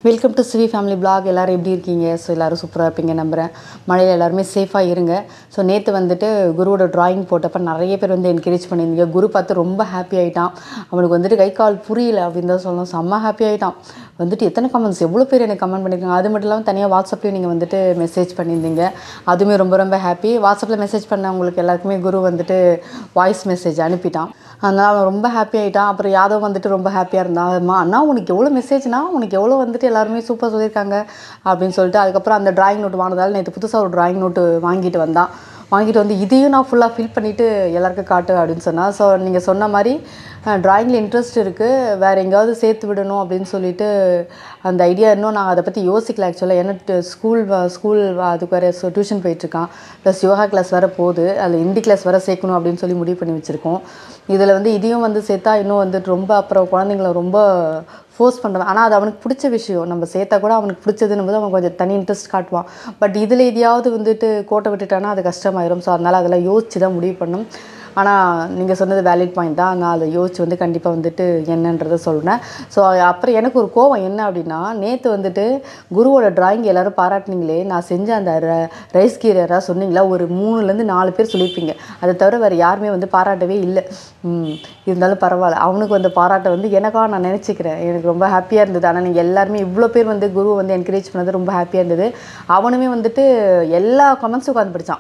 welcome to Shivi family blog எல்லோரும் எப்படி இருக்கீங்க ஸோ எல்லோரும் சூப்பராக இருப்பீங்க நம்புகிறேன் மழையில் எல்லாருமே சேஃபாக இருங்க ஸோ நேற்று வந்துட்டு குருவோட டிராயிங் போட்டப்ப நிறைய பேர் வந்து என்கரேஜ் பண்ணியிருந்தீங்க குரு பார்த்து ரொம்ப ஹாப்பி ஆகிட்டான் அவனுக்கு வந்துட்டு கை கால் புரியல அப்படின்னு தான் சொல்லணும் செம்ம ஹாப்பி ஆகிட்டான் வந்துட்டு எத்தனை கமெண்ட்ஸ் எவ்வளோ பேர் எனக்கு கமெண்ட் பண்ணியிருக்காங்க அது மட்டும் இல்லாமல் தனியாக வாட்ஸ்அப்லேயும் நீங்கள் வந்துட்டு மெசேஜ் பண்ணியிருந்தீங்க அதுவுமே ரொம்ப ரொம்ப ஹாப்பி வாட்ஸ்அப்பில் மெசேஜ் பண்ணவங்களுக்கு எல்லாருக்குமே குரு வந்துட்டு வாய்ஸ் மெசேஜ் அனுப்பிட்டான் அதனால் அவன் ரொம்ப ஹாப்பி ஆகிட்டான் அப்புறம் யாதவ் வந்துட்டு ரொம்ப ஹாப்பியாக இருந்தான் அம்மா அண்ணா உனக்கு எவ்வளோ மெசேஜ்னா உனக்கு எவ்வளோ வந்துட்டு எல்லாருமே சூப்பர் சொல்லியிருக்காங்க அப்படின்னு சொல்லிட்டு அதுக்கப்புறம் அந்த டிராயிங் நோட்டு வாங்கினதால நேற்று புதுசாக ஒரு டிராயிங் நோட்டு வாங்கிட்டு வந்தான் வாங்கிட்டு வந்து இதையும் நான் ஃபுல்லாக ஃபில் பண்ணிவிட்டு எல்லாருக்கும் காட்டு அப்படின்னு சொன்னால் ஸோ நீங்கள் சொன்ன மாதிரி ட்ராயிங்கில் இன்ட்ரெஸ்ட் இருக்குது வேறு எங்கேயாவது சேர்த்து விடணும் அப்படின்னு சொல்லிட்டு அந்த ஐடியா இன்னும் நான் அதை பற்றி யோசிக்கல ஆக்சுவலாக ஏன்னா ஸ்கூல் ஸ்கூல் அதுக்கு வேறு ஸோ டியூஷன் போயிட்டுருக்கான் ப்ளஸ் யோகா கிளாஸ் வேறு போகுது அதில் ஹிந்தி கிளாஸ் வேறு சேர்க்கணும் அப்படின்னு சொல்லி முடிவு பண்ணி வச்சுருக்கோம் இதில் வந்து இதையும் வந்து சேர்த்தா இன்னும் வந்துட்டு ரொம்ப அப்புறம் குழந்தைங்கள ரொம்ப ஃபோர்ஸ் பண்ணுறேன் ஆனால் அது அவனுக்கு பிடிச்ச விஷயம் நம்ம சேர்த்தா கூட அவனுக்கு பிடிச்சதுன்னு போது அவன் கொஞ்சம் தனி இன்ட்ரெஸ்ட் காட்டுவான் பட் இதில் எதையாவது வந்துட்டு கோட்டை விட்டுட்டானா அது கஷ்டமாயிரும் ஸோ அதனால் அதெல்லாம் யோசிச்சு தான் முடிவு பண்ணும் ஆனால் நீங்கள் சொன்னது வேலிட் பாயிண்ட் தான் நான் அதை யோசிச்சு வந்து கண்டிப்பாக வந்துட்டு என்னன்றதை சொல்கிறேன் ஸோ அப்புறம் எனக்கு ஒரு கோவம் என்ன அப்படின்னா நேற்று வந்துட்டு குருவோட டிராயிங் எல்லோரும் பாராட்டினீங்களே நான் செஞ்ச அந்த ரைஸ் கீரை சொன்னீங்களா ஒரு மூணுலேருந்து நாலு பேர் சொல்லியிருப்பீங்க அதை தவிர வேறு யாருமே வந்து பாராட்டவே இல்லை இருந்தாலும் பரவாயில்ல அவனுக்கு வந்து பாராட்ட வந்து எனக்காக நான் நினச்சிக்கிறேன் எனக்கு ரொம்ப ஹாப்பியாக இருந்தது ஆனால் நீங்கள் எல்லாருமே இவ்வளோ பேர் வந்து குருவை வந்து என்கரேஜ் பண்ணது ரொம்ப ஹாப்பியாக இருந்தது அவனுமே வந்துட்டு எல்லா கமெண்ட்ஸும் உட்காந்து படித்தான்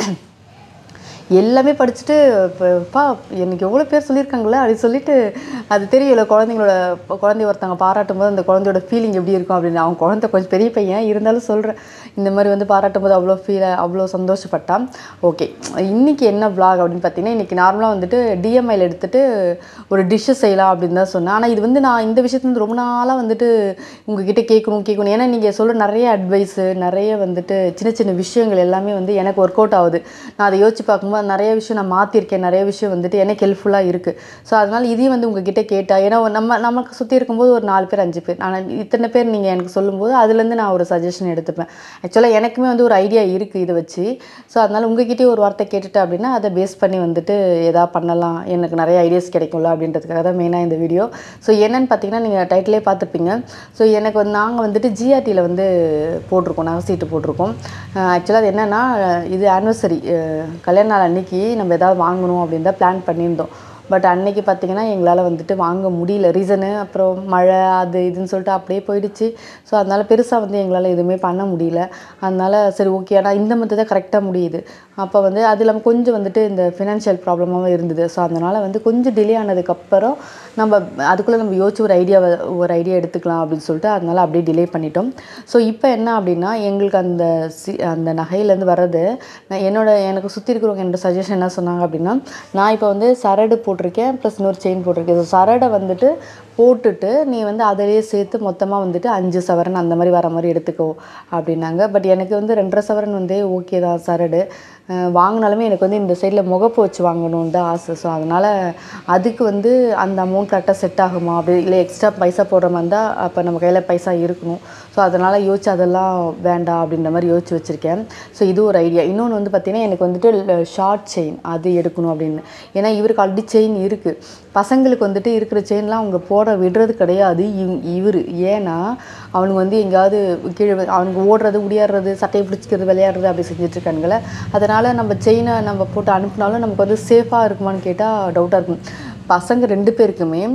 எல்லாமே படிச்சுட்டு பா எனக்கு எவ்வளோ பேர் சொல்லியிருக்காங்களே அப்படி சொல்லிட்டு அது தெரியல குழந்தைங்களோட குழந்தைய ஒருத்தவங்க பாராட்டும் போது அந்த குழந்தையோட ஃபீலிங் எப்படி இருக்கும் அப்படின்னு அவன் குழந்தை கொஞ்சம் பெரிய பையன் இருந்தாலும் சொல்கிறேன் இந்த மாதிரி வந்து பாராட்டும் போது அவ்வளோ ஃபீல் அவ்வளோ சந்தோஷப்பட்டான் ஓகே இன்றைக்கி என்ன vlog அப்படின்னு பார்த்தீங்கன்னா இன்றைக்கி நார்மலாக வந்துட்டு டிஎம்ஐயில் எடுத்துகிட்டு ஒரு டிஷ்ஷு செய்யலாம் அப்படின்னு தான் சொன்னேன் ஆனால் இது வந்து நான் இந்த விஷயத்துல வந்து ரொம்ப நாளாக வந்துட்டு உங்ககிட்ட கேட்கணும் கேட்கணும் ஏன்னா நீங்கள் சொல்ல நிறைய அட்வைஸு நிறைய வந்துட்டு சின்ன சின்ன விஷயங்கள் எல்லாமே வந்து எனக்கு ஒர்க் அவுட் ஆகுது நான் அதை யோசிச்சு பார்க்கும்போது நிறைய விஷயம் நான் மாற்றிருக்கேன் நிறைய விஷயம் வந்துட்டு எனக்கு ஹெல்ப்ஃபுல்லாக இருக்குது ஸோ அதனால் இதையும் வந்து உங்ககிட்ட கேட்டா ஏன்னா நம்ம நமக்கு சுற்றி இருக்கும்போது ஒரு நாலு பேர் அஞ்சு பேர் ஆனால் இத்தனை பேர் நீங்கள் எனக்கு சொல்லும்போது அதுலேருந்து நான் ஒரு சஜஷன் எடுத்துப்பேன் ஆக்சுவலாக எனக்குமே வந்து ஒரு ஐடியா இருக்குது இதை வச்சு ஸோ அதனால் உங்ககிட்டயே ஒரு வார்த்தை கேட்டுட்டு அப்படின்னா அதை பேஸ் பண்ணி வந்துட்டு எதா பண்ணலாம் எனக்கு நிறைய ஐடியாஸ் கிடைக்கும்ல அப்படின்றதுக்காக தான் மெயினாக இந்த வீடியோ ஸோ என்னென்னு பார்த்தீங்கன்னா நீங்கள் டைட்டிலே பார்த்துருப்பீங்க ஸோ எனக்கு வந்து நாங்கள் வந்துட்டு ஜிஆர்டியில் வந்து போட்டிருக்கோம் நகை சீட்டு போட்டிருக்கோம் ஆக்சுவலாக அது என்னென்னா இது ஆனிவர்சரி கல்யாண நாள் அன்னைக்கு நம்ம எதாவது வாங்கணும் அப்படின்னு தான் பிளான் பண்ணியிருந்தோம் பட் அன்னைக்கு பார்த்திங்கன்னா எங்களால் வந்துட்டு வாங்க முடியல ரீசனு அப்புறம் மழை அது இதுன்னு சொல்லிட்டு அப்படியே போயிடுச்சு ஸோ அதனால் பெருசாக வந்து எங்களால் எதுவுமே பண்ண முடியல அதனால் சரி ஓகே ஆனால் இந்த மந்த்து தான் கரெக்டாக முடியுது அப்போ வந்து அது இல்லாமல் கொஞ்சம் வந்துட்டு இந்த ஃபினான்ஷியல் ப்ராப்ளமாகவும் இருந்தது ஸோ அதனால் வந்து கொஞ்சம் டிலே ஆனதுக்கப்புறம் நம்ம அதுக்குள்ளே நம்ம யோசிச்சு ஒரு ஐடியாவை ஒரு ஐடியா எடுத்துக்கலாம் அப்படின்னு சொல்லிட்டு அதனால் அப்படியே டிலே பண்ணிட்டோம் ஸோ இப்போ என்ன அப்படின்னா எங்களுக்கு அந்த சி அந்த நகையிலேருந்து வர்றது நான் என்னோட எனக்கு சுற்றி இருக்கிறவங்க என்னோட சஜஷன் என்ன சொன்னாங்க அப்படின்னா நான் இப்போ வந்து சரடு போட்டிருக்கேன் ப்ளஸ் இன்னொரு செயின் போட்டிருக்கேன் ஸோ சரடை வந்துட்டு போட்டுட்டு நீ வந்து அதிலேயே சேர்த்து மொத்தமாக வந்துட்டு அஞ்சு சவரன் அந்த மாதிரி வர மாதிரி எடுத்துக்கோ அப்படின்னாங்க பட் எனக்கு வந்து ரெண்டரை சவரன் வந்து ஓகே தான் சரடு வாங்கினாலுமே எனக்கு வந்து இந்த சைடில் முகப்பு வச்சு வாங்கணுன்னு தான் ஆசை ஸோ அதனால் அதுக்கு வந்து அந்த அமௌண்ட் கரெக்டாக செட் ஆகுமா அப்படி இல்லை எக்ஸ்ட்ரா பைசா போடுற மாதிரி இருந்தால் அப்போ நம்ம கையில் பைசா இருக்கணும் ஸோ அதனால் யோசிச்சு அதெல்லாம் வேண்டாம் அப்படின்ற மாதிரி யோசிச்சு வச்சுருக்கேன் ஸோ இது ஒரு ஐடியா இன்னொன்று வந்து பார்த்திங்கன்னா எனக்கு வந்துட்டு ஷார்ட் செயின் அது எடுக்கணும் அப்படின்னு ஏன்னா இவருக்கு ஆல்ரெடி செயின் இருக்குது பசங்களுக்கு வந்துட்டு இருக்கிற செயின்லாம் அவங்க போட விடுறது கிடையாது இவ் இவர் ஏன்னா அவனுக்கு வந்து எங்கேயாவது கீழே அவனுக்கு ஓடுறது உடியாடுறது சட்டையை பிடிச்சிக்கிறது விளையாடுறது அப்படி செஞ்சிட்ருக்கானுங்களே அதனால் நம்ம செயினை நம்ம போட்டு அனுப்பினாலும் நமக்கு வந்து சேஃபாக இருக்குமான்னு கேட்டால் டவுட்டாக இருக்கும் பசங்க ரெண்டு பேருக்குமே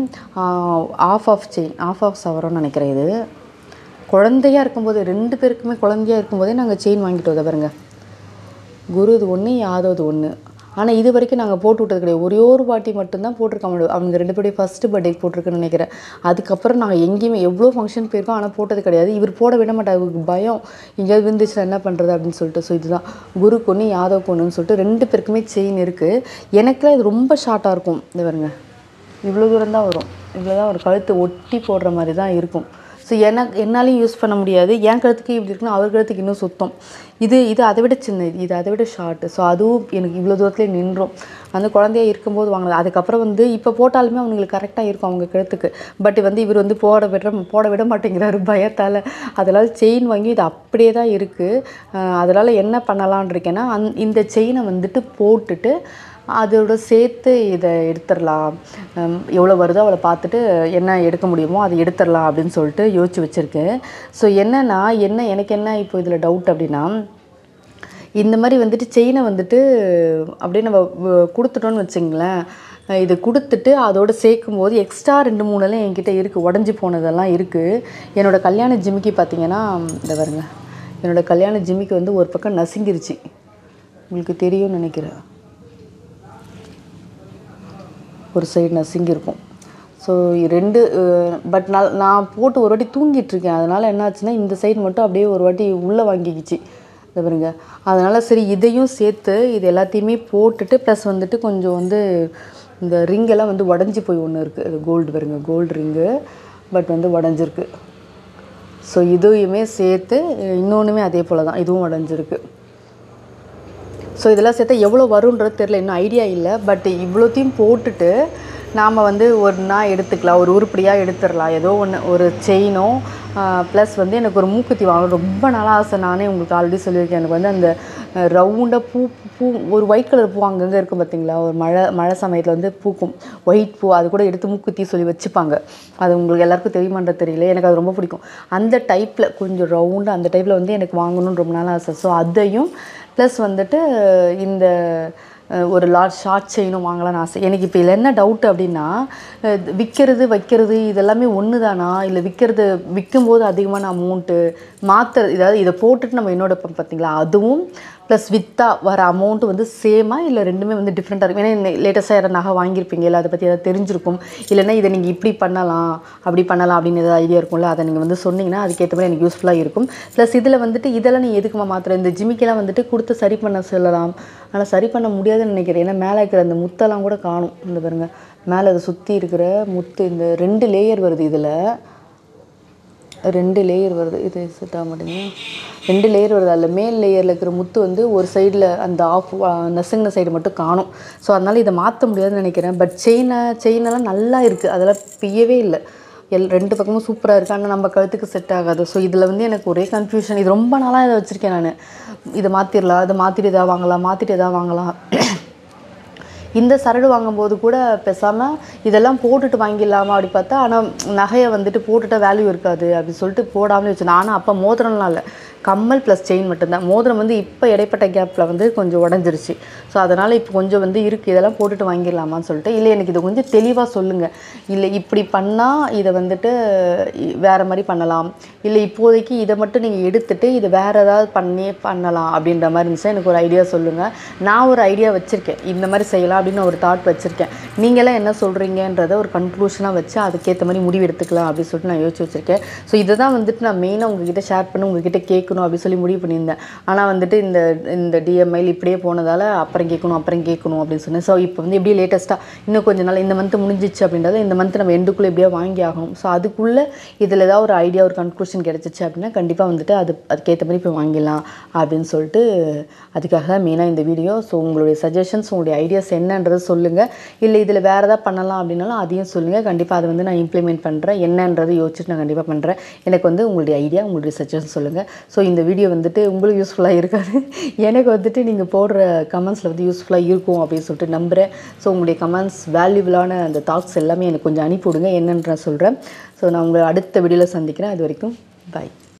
ஆஃப் ஆஃப் செயின் ஆஃப் ஆஃப் சவரம்னு நினைக்கிறேன் இது குழந்தையாக இருக்கும்போது ரெண்டு பேருக்குமே குழந்தையாக இருக்கும்போதே நாங்கள் செயின் வாங்கிட்டு வந்த பாருங்க குரு இது ஒன்று யாதவது ஒன்று ஆனால் இது வரைக்கும் நாங்கள் போட்டு விட்டது கிடையாது ஒரே ஒரு வாட்டி மட்டும்தான் போட்டிருக்காங்க அவங்க ரெண்டு பேருடைய ஃபஸ்ட்டு பர்த்டேக்கு போட்டிருக்குன்னு நினைக்கிறேன் அதுக்கப்புறம் நாங்கள் எங்கேயுமே எவ்வளோ ஃபங்க்ஷன் போயிருக்கோம் ஆனால் போட்டது கிடையாது இவர் போட விட மாட்டார் அவருக்கு பயம் எங்கேயாவது விழுந்துச்சுன்னா என்ன பண்ணுறது அப்படின்னு சொல்லிட்டு ஸோ இதுதான் குருக்கு ஒன்று யாதவ் ஒன்றுன்னு சொல்லிட்டு ரெண்டு பேருக்குமே செயின் இருக்குது எனக்குலாம் இது ரொம்ப ஷார்ட்டாக இருக்கும் இது பாருங்க இவ்வளோ தூரம் தான் வரும் இவ்வளோ தான் ஒரு கழுத்து ஒட்டி போடுற மாதிரி தான் இருக்கும் ஸோ எனக்கு என்னாலையும் யூஸ் பண்ண முடியாது என் கழுத்துக்கு இப்படி இருக்குன்னா அவர் கழுத்துக்கு இன்னும் சுத்தம் இது இது அதை விட சின்ன இது அதை விட ஷார்ட்டு ஸோ அதுவும் எனக்கு இவ்வளோ தூரத்துலேயே நின்றும் அந்த குழந்தைய இருக்கும்போது வாங்கல அதுக்கப்புறம் வந்து இப்போ போட்டாலுமே அவங்களுக்கு கரெக்டாக இருக்கும் அவங்க கழுத்துக்கு பட் வந்து இவர் வந்து போட விட போட விட மாட்டேங்கிறாரு பயத்தால் அதனால் செயின் வாங்கி இது அப்படியே தான் இருக்குது அதனால் என்ன பண்ணலான் இருக்கேன்னா அந் இந்த செயினை வந்துட்டு போட்டுட்டு அதோட சேர்த்து இதை எடுத்துடலாம் ஹம், எவ்வளோ வருதோ அவளை பார்த்துட்டு என்ன எடுக்க முடியுமோ அதை எடுத்துடலாம் அப்படின்னு சொல்லிட்டு யோசிச்சு வச்சுருக்கேன் ஸோ என்னன்னா என்ன எனக்கு என்ன இப்போ இதில் டவுட் அப்படின்னா இந்த மாதிரி வந்துட்டு செயினை வந்துட்டு அப்படியே நம்ம வ- கொடுத்துட்டோன்னு வச்சுங்களேன் அஹ் இது கொடுத்துட்டு அதோட சேர்க்கும் போது எக்ஸ்ட்ரா ரெண்டு மூணுலாம் என்கிட்ட இருக்குது உடஞ்சி போனதெல்லாம் இருக்குது என்னோடய கல்யாண ஜிமிக்கி பார்த்தீங்கன்னா இந்த பாருங்க என்னோடய கல்யாண ஜிமிக்கி வந்து ஒரு பக்கம் நசுங்கிருச்சு உங்களுக்கு தெரியும்னு நினைக்கிறேன் ஒரு சைடு நசுங்கியிருக்கும் ஸோ ரெண்டு பட் நான் நான் போட்டு ஒரு வாட்டி தூங்கிட்டு இருக்கேன் அதனால் என்னாச்சுன்னா இந்த சைடு மட்டும் அப்படியே ஒரு வாட்டி உள்ளே வாங்கிக்கிச்சு இதை பாருங்க அதனால் சரி இதையும் சேர்த்து இது எல்லாத்தையுமே போட்டுட்டு ப்ளஸ் வந்துட்டு கொஞ்சம் வந்து இந்த ring எல்லாம் வந்து உடஞ்சி போய் ஒன்று இருக்குது இது கோல்டு பாருங்க கோல்டு ரிங்கு பட் வந்து உடஞ்சிருக்கு ஸோ இதையுமே சேர்த்து இன்னொன்றுமே அதே போல் தான் இதுவும் உடஞ்சிருக்கு ஸோ இதெல்லாம் சேர்த்தா எவ்வளோ வரும்ன்றது தெரில இன்னும் ஐடியா இல்லை பட் இவ்வளோத்தையும் போட்டுட்டு நாம் வந்து ஒரு நாள் எடுத்துக்கலாம் ஒரு உருப்படியாக எடுத்துடலாம் ஏதோ ஒன்று ஒரு செயினோ ப்ளஸ் வந்து எனக்கு ஒரு மூக்குத்தி வாங்கணும் ரொம்ப நாளாக ஆசை நானே உங்களுக்கு ஆல்ரெடி சொல்லியிருக்கேன் எனக்கு வந்து அந்த ரவுண்டாக பூ பூ ஒரு ஒயிட் கலர் பூ அங்கங்கே இருக்கும் பார்த்தீங்களா ஒரு மழை மழை சமயத்தில் வந்து பூக்கும் ஒயிட் பூ அது கூட எடுத்து மூக்குத்தி சொல்லி வச்சுப்பாங்க அது உங்களுக்கு எல்லாருக்கும் தெரியுமான்றது தெரியல எனக்கு அது ரொம்ப பிடிக்கும் அந்த டைப்பில் கொஞ்சம் ரவுண்டாக அந்த டைப்பில் வந்து எனக்கு வாங்கணும்னு ரொம்ப நாள் ஆசை ஸோ அதையும் ப்ளஸ் வந்துட்டு இந்த அஹ், ஒரு லார்ஜ் ஷார்ட் செயினும் வாங்கலாம்னு ஆசை எனக்கு இப்போ இதில் என்ன டவுட் அப்படின்னா அஹ், விற்கிறது வைக்கிறது இதெல்லாமே ஒன்று தானா இல்லை விற்கிறது விற்கும்போது அதிகமான அமௌண்ட்டு மாற்றுறது இதாவது இதை போட்டுட்டு நம்ம என்னோட இப்போ பார்த்தீங்களா அதுவும் ப்ளஸ் விற்றா வர அமௌண்ட்டு வந்து சேமாக இல்லை ரெண்டுமே வந்து டிஃப்ரெண்ட்டாக இருக்கும் ஏன்னா லேட்டஸ்ட்டாக யாராவது நகை வாங்கியிருப்பீங்க இல்லை அதை பற்றி ஏதாவது தெரிஞ்சிருக்கும் இல்லைன்னா இதை நீங்கள் இப்படி பண்ணலாம் அப்படி பண்ணலாம் அப்படின்னு ஏதாவது ஐடியா இருக்கும்ல அதை நீங்கள் வந்து சொன்னீங்கன்னா அதுக்கேற்ற மாதிரி எனக்கு யூஸ்ஃபுல்லாக இருக்கும் ப்ளஸ் இதில் வந்துட்டு இதெல்லாம் நீ எதுக்குமா மாத்திர இந்த ஜிமிக்கெல்லாம் வந்துட்டு கொடுத்து சரி பண்ண சொல்லலாம் ஆனால் சரி பண்ண முடியாதுன்னு நினைக்கிறேன் ஏன்னா மேலே இருக்கிற அந்த முத்தெல்லாம் கூட காணும் இந்த பாருங்க மேலே அதை சுற்றி இருக்கிற முத்து இந்த ரெண்டு லேயர் வருது இதில் ரெண்டு லேயர் வருது இது செட் ஆக மாட்டேங்குது ரெண்டு லேயர் வருது அதில் மேல் லேயரில் இருக்கிற முத்து வந்து ஒரு சைடில் அந்த ஆஃப் நெசங்கின சைடு மட்டும் காணும் ஸோ அதனால் இதை மாற்ற முடியாதுன்னு நினைக்கிறேன் பட் செயினை செயினெல்லாம் நல்லா இருக்குது அதெல்லாம் பியவே இல்லை எல் ரெண்டு பக்கமும் சூப்பராக இருக்குது ஆனால் நம்ம கழுத்துக்கு செட் ஆகாது ஸோ இதில் வந்து எனக்கு ஒரே கன்ஃபியூஷன் இது ரொம்ப நாளாக இதை வச்சுருக்கேன் நான் இதை மாற்றிடலாம் இதை மாற்றிட்டு எதாவது வாங்கலாம் மாற்றிட்டு எதாவது வாங்கலாம் இந்த சரடு வாங்கும்போது கூட பேசாமல் இதெல்லாம் போட்டுட்டு வாங்கிடலாமா அப்படி பார்த்தா ஆனால் நகையை வந்துட்டு போட்டுட்டா வேல்யூ இருக்காது அப்படி சொல்லிட்டு போடாமலே வச்சு நானும் அப்போ மோதிரம்லாம் இல்லை கம்மல் ப்ளஸ் செயின் மட்டும்தான் மோதிரம் வந்து இப்போ இடைப்பட்ட கேப்பில் வந்து கொஞ்சம் உடஞ்சிருச்சு ஸோ அதனால் இப்போ கொஞ்சம் வந்து இருக்குது இதெல்லாம் போட்டுட்டு வாங்கிடலாமான்னு சொல்லிட்டு இல்லை எனக்கு இது கொஞ்சம் தெளிவாக சொல்லுங்கள் இல்லை இப்படி பண்ணால் இதை வந்துட்டு இ- வேற மாதிரி பண்ணலாம் இல்லை இப்போதைக்கு இதை மட்டும் நீங்கள் எடுத்துட்டு இதை வேற ஏதாவது பண்ணி பண்ணலாம் அப்படின்ற மாதிரி இருந்துச்சுன்னா எனக்கு ஒரு ஐடியா சொல்லுங்கள் நான் ஒரு ஐடியா வச்சுருக்கேன் இந்த மாதிரி செய்யலாம் அப்படின்னு ஒரு தாட் வச்சுருக்கேன் நீங்களாம் என்ன சொல்கிறீங்கன்றத ஒரு கன்க்ளூஷனாக வச்சு அதுக்கேற்ற மாதிரி முடிவு எடுத்துக்கலாம் அப்படின்னு சொல்லிட்டு நான் யோசிச்சு வச்சுருக்கேன் ஸோ இதை தான் வந்துட்டு நான் மெயினாக உங்ககிட்ட ஷேர் பண்ணி உங்ககிட்ட கேட்கணும் அப்படின்னு சொல்லி முடிவு பண்ணியிருந்தேன் ஆனால் வந்துட்டு இந்த இந்த டிஎம்ஐயில் இப்படியே போனதால் அப்புறம் கேட்கணும் அப்புறம் கேட்கணும் அப்படின்னு சொன்னேன் ஸோ இப்போ வந்து எப்படியே லேட்டஸ்ட்டாக இன்னும் கொஞ்ச நாள் இந்த மந்த் முடிஞ்சிச்சு அப்படின்றத இந்த மந்த் நம்ம எண்டுக்குள்ளே எப்படியா வாங்கி ஆகணும் ஸோ அதுக்குள்ளே இதில் ஏதாவது ஒரு ஐடியா ஒரு கன்க்ளூஷன் கிடச்சிச்சு அப்படின்னா கண்டிப்பாக வந்துட்டு அது அதுக்கேற்ற மாதிரி இப்போ வாங்கிடலாம் அப்படின்னு சொல்லிட்டு அதுக்காக தான் மெயினாக இந்த வீடியோ ஸோ உங்களுடைய சஜஷன்ஸ் உங்களுடைய ஐடியாஸ் என்னன்றதை சொல்லுங்கள் இல்லை இதில் வேறு ஏதாவது பண்ணலாம் அப்படின்னாலும் அதையும் சொல்லுங்கள் கண்டிப்பாக அதை வந்து நான் இம்ப்ளிமெண்ட் பண்ணுறேன் என்னன்றதை யோசிச்சுட்டு நான் கண்டிப்பாக பண்ணுறேன் எனக்கு வந்து உங்களுடைய ஐடியா உங்களுடைய சஜஷன் சொல்லுங்கள் ஸோ இந்த வீடியோ வந்துட்டு உங்களுக்கு யூஸ்ஃபுல்லாக இருக்காது எனக்கு வந்துட்டு நீங்கள் போடுற கமெண்ட்ஸில் வந்து யூஸ்ஃபுல்லாக இருக்கும் அப்படின்னு சொல்லிட்டு நம்புகிறேன் ஸோ உங்களுடைய கமெண்ட்ஸ் வேல்யூபிளான அந்த தாட்ஸ் எல்லாமே எனக்கு கொஞ்சம் அனுப்பி விடுங்க என்னன்ற சொல்கிறேன் ஸோ நான் உங்களை அடுத்த வீடியோவில் சந்திக்கிறேன் அது வரைக்கும் பாய்